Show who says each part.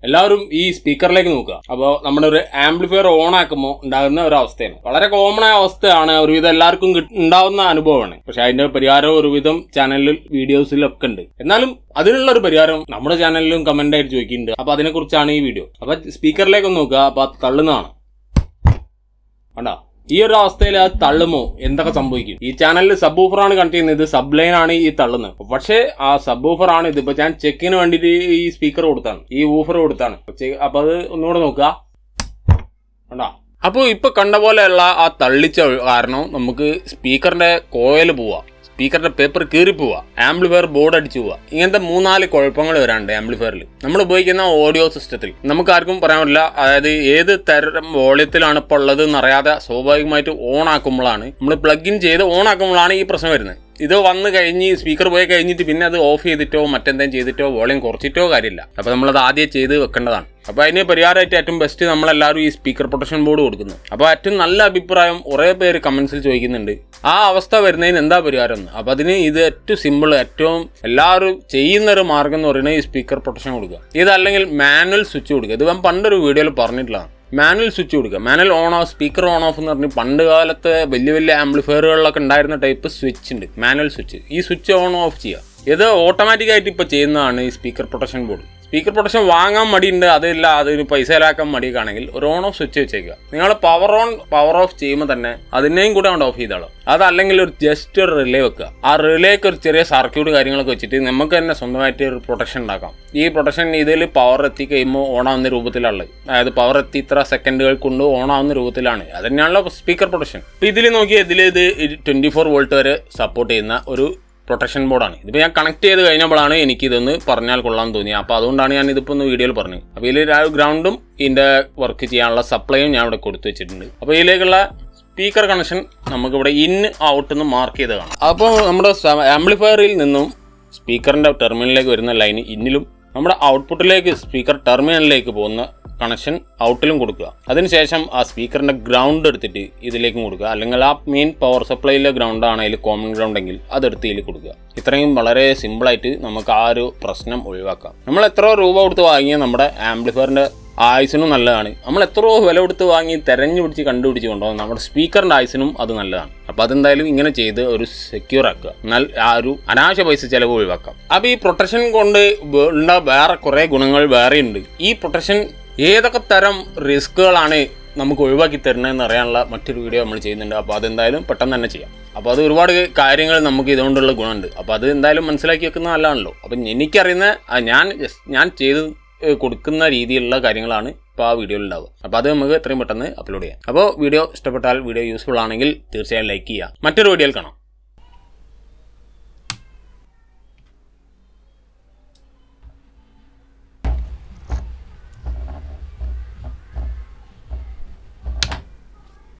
Speaker 1: എല്ലാവരും ഈ സ്പീക്കറിലേക്ക് നോക്കുക അപ്പോൾ നമ്മുടെ ഒരു ആംപ്ലിഫയർ ഓൺ ആക്കുമ്പോൾ ഉണ്ടാകുന്ന ഒരു അവസ്ഥയാണ് വളരെ കോമൺ ആയ അവസ്ഥയാണ് ഒരുവിധം എല്ലാവർക്കും കിട്ട- ഉണ്ടാവുന്ന അനുഭവമാണ് പക്ഷെ അതിന്റെ പരിഹാരം ഒരുവിധം ചാനലിൽ വീഡിയോസിലൊക്കെ ഉണ്ട് എന്നാലും അതിനുള്ള ഒരു പരിഹാരം നമ്മുടെ ചാനലിലും കമന്റ് ആയിട്ട് ചോദിക്കുന്നുണ്ട് അപ്പൊ അതിനെക്കുറിച്ചാണ് ഈ വീഡിയോ അപ്പൊ സ്പീക്കറിലേക്ക് ഒന്ന് നോക്കുക അപ്പൊ അത് തള്ളുന്നതാണ് കണ്ടോ ഈ ഒരു അവസ്ഥയിൽ അത് തള്ളുമോ എന്തൊക്കെ സംഭവിക്കും ഈ ചാനലിൽ സബ് ആണ് കണക്ട് ചെയ്യുന്നത് ഇത് സബ് ലൈൻ ആണ് ഈ തള്ളുന്നത് പക്ഷേ ആ സബ് ആണ് ഇത് ഇപ്പൊ ഞാൻ ചെക്കിന് വേണ്ടിയിട്ട് ഈ സ്പീക്കർ കൊടുത്താണ് ഈ ഊഫർ കൊടുത്താണ് ചെ- അപ്പൊ അത് ഒന്നുകൂടെ നോക്കുക കണ്ടോ അപ്പോൾ ഇപ്പൊ കണ്ട പോലെയുള്ള ആ തള്ളിച്ച കാരണം നമുക്ക് സ്പീക്കറിന്റെ കോയിൽ പോവാ സ്പീക്കറിന്റെ പേപ്പർ കീറി പോവാ ആംപ്ലിഫയർ ബോർഡ് അടിച്ചു പോവാ ഇങ്ങനത്തെ മൂന്നാല് കുഴപ്പങ്ങൾ വരാണ്ട് ആംപ്ലിഫയറിൽ നമ്മൾ ഉപയോഗിക്കുന്ന ഓഡിയോ സിസ്റ്റത്തിൽ നമുക്ക് ആർക്കും പറയാൻ പറ്റില്ല അതായത് ഏത് തരം വോളിയത്തിലാണ് ഇപ്പോൾ ഉള്ളത് എന്നറിയാതെ സ്വാഭാവികമായിട്ട് ഓൺ ആക്കുമ്പോഴാണ് നമ്മൾ പ്ലഗ് ഇൻ ചെയ്ത് ഓൺ ആക്കുമ്പോഴാണ് ഈ പ്രശ്നം വരുന്നത് ഇത് വന്ന് കഴിഞ്ഞ് സ്പീക്കർ പോയി കഴിഞ്ഞിട്ട് പിന്നെ അത് ഓഫ് ചെയ്തിട്ടോ മറ്റെന്തെങ്കിലും ചെയ്തിട്ടോ വോളിയം കുറച്ചിട്ടോ കാര്യമില്ല അപ്പോൾ നമ്മളത് ആദ്യം ചെയ്ത് വെക്കേണ്ടതാണ് അപ്പോൾ അതിന് പരിഹാരമായിട്ട് ഏറ്റവും ബെസ്റ്റ് നമ്മളെല്ലാവരും ഈ സ്പീക്കർ പ്രൊട്ടക്ഷൻ ബോർഡ് കൊടുക്കുന്നു അപ്പോൾ ഏറ്റവും നല്ല അഭിപ്രായം കുറേ പേര് കമൻസിൽ ചോദിക്കുന്നുണ്ട് ആ അവസ്ഥ വരുന്നതിന് എന്താ പരിഹാരം എന്ന് അപ്പോൾ അതിന് ഇത് ഏറ്റവും സിമ്പിൾ ഏറ്റവും എല്ലാവരും ചെയ്യുന്ന ഒരു മാർഗം എന്ന് പറയുന്നത് ഈ സ്പീക്കർ പ്രൊട്ടക്ഷൻ കൊടുക്കുക ഇതല്ലെങ്കിൽ മാനുവൽ സ്വിച്ച് കൊടുക്കുക ഇത് ഞാൻ പണ്ടൊരു വീഡിയോയിൽ പറഞ്ഞിട്ടുള്ളതാണ് മാനുവൽ സ്വിച്ച് കൊടുക്കുക manual on off speaker on off എന്ന് പറഞ്ഞ് പണ്ട് കാലത്ത് വലിയ വലിയ ആംപ്ലിഫയറുകളിലൊക്കെ ഉണ്ടായിരുന്ന ടൈപ്പ് സ്വിച്ച് ഉണ്ട് മാനുവൽ സ്വിച്ച് ഈ സ്വിച്ച് ഓൺ ഓഫ് ചെയ്യുക ഇത് ഓട്ടോമാറ്റിക് ആയിട്ട് ഇപ്പോൾ ചെയ്യുന്നതാണ് ഈ speaker protection board speaker protection വാങ്ങാൻ മടിയുണ്ട് അതില്ല അതിന് പൈസ ഇലാക്കാൻ മടിയൊക്കെ ആണെങ്കിൽ ഒരു ഓൺ ഓഫ് സ്വിച്ച് വെച്ചേക്കുക നിങ്ങൾ പവർ ഓൺ പവർ ഓഫ് ചെയ്യുമ്പോൾ തന്നെ അതിനെയും കൂടെ കൊണ്ട് ഓഫ് ചെയ്താളോ അതല്ലെങ്കിൽ ഒരു ജസ്റ്റ് ഒരു റിലേ വെക്കുക ആ റിലേക്ക് ഒരു ചെറിയ സർക്യൂട്ട് കാര്യങ്ങളൊക്കെ വെച്ചിട്ട് നമുക്ക് തന്നെ സ്വന്തമായിട്ട് ഒരു പ്രൊട്ടക്ഷൻ ഉണ്ടാക്കാം ഈ പ്രൊട്ടക്ഷൻ ഇതിൽ പവർ എത്തി കഴിയുമ്പോൾ ഓണാവുന്ന രൂപത്തിലുള്ളത് അതായത് പവർ എത്തി ഇത്ര സെക്കൻഡുകൾ കൊണ്ട് ഓണാവുന്ന രൂപത്തിലാണ് അത് തന്നെയാണല്ലോ സ്പീക്കർ പ്രൊട്ടക്ഷൻ അപ്പോൾ ഇതിൽ നോക്കിയാൽ ഇതിൽ ഇത് ട്വൻറ്റി ഫോർ വോൾട്ട് വരെ സപ്പോർട്ട് ചെയ്യുന്ന ഒരു പ്രൊട്ടക്ഷൻ ബോർഡാണ് ഇതിപ്പോൾ ഞാൻ കണക്ട് ചെയ്ത് കഴിഞ്ഞപ്പോഴാണ് എനിക്ക് ഇതൊന്ന് പറഞ്ഞാൽ കൊള്ളാൻ തോന്നിയത് അപ്പോൾ അതുകൊണ്ടാണ് ഞാൻ ഇതിപ്പോൾ ഒന്ന് വീഡിയോയിൽ പറഞ്ഞത് അപ്പോൾ ഇതിൽ ഗ്രൗണ്ടും ഇതിൻ്റെ വർക്ക് ചെയ്യാനുള്ള സപ്ലൈയും ഞാൻ ഇവിടെ കൊടുത്തു വെച്ചിട്ടുണ്ട് അപ്പോൾ ഇതിലേക്കുള്ള സ്പീക്കർ കണക്ഷൻ നമുക്കിവിടെ ഇൻ ഔട്ട് എന്ന് മാർക്ക് ചെയ്ത് കാണാം അപ്പോൾ നമ്മുടെ ആംപ്ലിഫയറിൽ നിന്നും സ്പീക്കറിൻ്റെ ടെർമിനലിലേക്ക് വരുന്ന ലൈന് ഇന്നിലും നമ്മുടെ ഔട്ട്പുട്ടിലേക്ക് സ്പീക്കർ ടെർമിനലിലേക്ക് പോകുന്ന കണക്ഷൻ ഔട്ടിലും കൊടുക്കുക അതിനുശേഷം ആ സ്പീക്കറിന്റെ ഗ്രൗണ്ട് എടുത്തിട്ട് ഇതിലേക്കും കൊടുക്കുക അല്ലെങ്കിൽ ആ മെയിൻ പവർ സപ്ലൈയിലെ ഗ്രൗണ്ട് ആണെങ്കിൽ കോമൺ ഗ്രൗണ്ട് എങ്കിൽ അതെടുത്ത് ഇതിൽ കൊടുക്കുക ഇത്രയും വളരെ സിമ്പിളായിട്ട് നമുക്ക് ആ ഒരു പ്രശ്നം ഒഴിവാക്കാം നമ്മൾ എത്ര രൂപ കൊടുത്ത് വാങ്ങിയ നമ്മുടെ ആംപ്ലിഫയറിന്റെ ആയുസിനും നല്ലതാണ് നമ്മൾ എത്രയോ വില കൊടുത്ത് വാങ്ങി തെരഞ്ഞു പിടിച്ച് കണ്ടുപിടിച്ച് കൊണ്ടുപോകും നമ്മുടെ സ്പീക്കറിന്റെ ആയുസിനും അത് നല്ലതാണ് അപ്പോൾ അതെന്തായാലും ഇങ്ങനെ ചെയ്ത് ഒരു സെക്യൂർ ആക്കുക എന്നാൽ ആ ഒരു അനാവശ്യ പൈസ ചിലവ് ഒഴിവാക്കാം അപ്പോൾ ഈ പ്രൊട്ടക്ഷൻ കൊണ്ട് വേ- ഉള്ള വേറെ കുറേ ഗുണങ്ങൾ വേറെയുണ്ട് ഈ പ്രൊട്ടക്ഷൻ ഏതൊക്കെ തരം റിസ്കുകളാണ് നമുക്ക് ഒഴിവാക്കി തരുന്നതെന്ന് അറിയാനുള്ള മറ്റൊരു വീഡിയോ നമ്മൾ ചെയ്യുന്നുണ്ട് അപ്പോൾ അതെന്തായാലും പെട്ടെന്ന് തന്നെ ചെയ്യാം അപ്പോൾ അത് ഒരുപാട് കാര്യങ്ങൾ നമുക്ക് ഇതുകൊണ്ടുള്ള ഗുണമുണ്ട് അപ്പോൾ അത് എന്തായാലും മനസ്സിലാക്കി വെക്കുന്ന നല്ലതാണല്ലോ അപ്പം എനിക്കറിയുന്ന ആ ഞാൻ just ഞാൻ ചെയ്ത് ഏഹ് കൊടുക്കുന്ന രീതിയിലുള്ള കാര്യങ്ങളാണ് ഇപ്പോൾ ആ വീഡിയോയിൽ ഉണ്ടാവുക അപ്പോൾ അത് നമുക്ക് എത്രയും പെട്ടെന്ന് അപ്ലോഡ് ചെയ്യാം അപ്പോൾ വീഡിയോ ഇഷ്ടപ്പെട്ടാൽ വീഡിയോ യൂസ്ഫുൾ ആണെങ്കിൽ തീർച്ചയായും ലൈക്ക് ചെയ്യുക മറ്റൊരു വീഡിയോയിൽ കാണാം